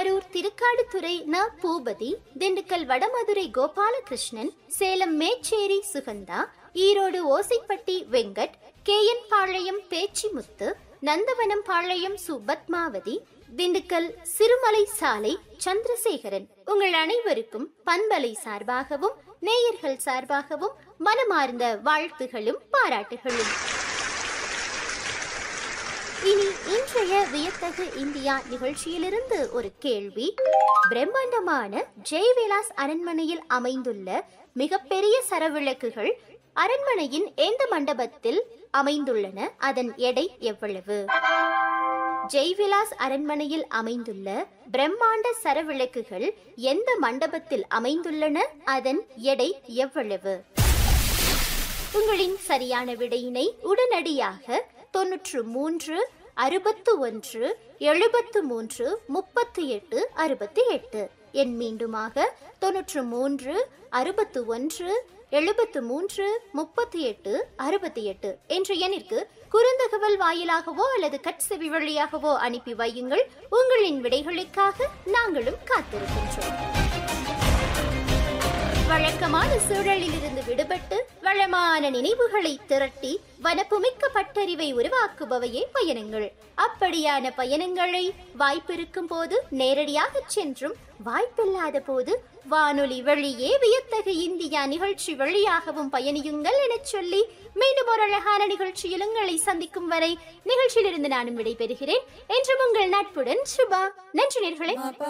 திருவாரூர் திருக்காடுதுறை ந பூபதி திண்டுக்கல் வடமதுரை கோபாலகிருஷ்ணன் சேலம் மேச்சேரி சுகந்தா ஈரோடு ஓசைப்பட்டி வெங்கட் கேஎன் பாளையம் பேச்சிமுத்து நந்தவனம் பாளையம் சுபத்மாவதி திண்டுக்கல் சிறுமலை சாலை சந்திரசேகரன் உங்கள் அனைவருக்கும் பண்பலை சார்பாகவும் நேயர்கள் சார்பாகவும் மனமார்ந்த வாழ்த்துகளும் பாராட்டுகளும் இனி இன்றைய வியத்தகு இந்தியா நிகழ்ச்சியிலிருந்து ஒரு கேள்வி பிரம்மாண்டமான ஜெயவிலாஸ் அரண்மனையில் அமைந்துள்ள மிகப்பெரிய சரவிளக்குகள் அரண்மனையின் எந்த மண்டபத்தில் அமைந்துள்ளன அதன் எடை எவ்வளவு ஜெய்விலாஸ் அரண்மனையில் அமைந்துள்ள பிரம்மாண்ட சரவிளக்குகள் எந்த மண்டபத்தில் அமைந்துள்ளன அதன் எடை எவ்வளவு உங்களின் சரியான விடையினை உடனடியாக தொன்னூற்று மூன்று அறுபத்து ஒன்று எழுபத்து மூன்று முப்பத்தி எட்டு அறுபத்தி எட்டு என் மீண்டுமாக தொன்னூற்று மூன்று அறுபத்து ஒன்று எழுபத்து மூன்று முப்பத்தி எட்டு அறுபத்தி எட்டு என்ற எண்ணிற்கு குறுந்தகவல் வாயிலாகவோ அல்லது கட்செவி வழியாகவோ அனுப்பி வையுங்கள் உங்களின் விடைகளுக்காக நாங்களும் காத்திருக்கின்றோம் வழக்கமான சூழலிலிருந்து விடுபட்டு வளமான நினைவுகளை திரட்டி வனப்புமிக்க பட்டறிவை உருவாக்குபவையே பயணங்கள் அப்படியான பயணங்களை வாய்ப்பிருக்கும் போது நேரடியாக சென்றும் வாய்ப்பில்லாத போது வானொலி வழியே வியத்தகு இந்தியா நிகழ்ச்சி வழியாகவும் பயணியுங்கள் எனச் சொல்லி மீண்டும் ஒரு அழகான நிகழ்ச்சியில் உங்களை சந்திக்கும் வரை நிகழ்ச்சியிலிருந்து நானும் விடைபெறுகிறேன் என்றும் உங்கள் நட்புடன் சுபா நன்றி நேர்களே